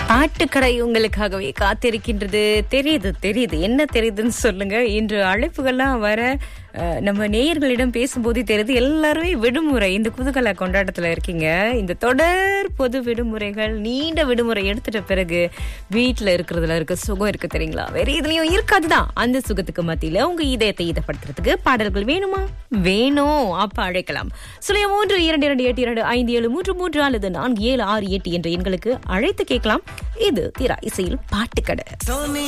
பாட்டுக்கடை உங்களுக்காகவே காத்திருக்கின்றது தெரியுது தெரியுது என்ன தெரியுதுன்னு சொல்லுங்க இன்று அழைப்புகள்லாம் வர அஹ், நம்ம நேயர்களிடம் பேசும்போது தெரியுது எல்லாருமே விடுமுறை இந்த குதூகல கொண்டாட்டத்துல இருக்கீங்க இந்த தொடர் பொது விடுமுறைகள் நீண்ட விடுமுறை எடுத்துட்ட பிறகு வீட்டுல இருக்கிறதுல இருக்க சுகம் இருக்கு தெரியுங்களா வேற இதுலயும் இருக்காதுதான் அந்த சுகத்துக்கு மத்தியில உங்க இதயத்தை இதப்படுத்துறதுக்கு பாடல்கள் வேணுமா வேணும் அப்ப அழைக்கலாம் சுழிய மூன்று இரண்டு இரண்டு எட்டு இரண்டு ஐந்து ஏழு மூன்று மூன்று அல்லது நான்கு ஏழு ஆறு எட்டு என்ற எண்களுக்கு அழைத்து கேட்கலாம் இது திரா இசையில் பாட்டுக்கடை Sony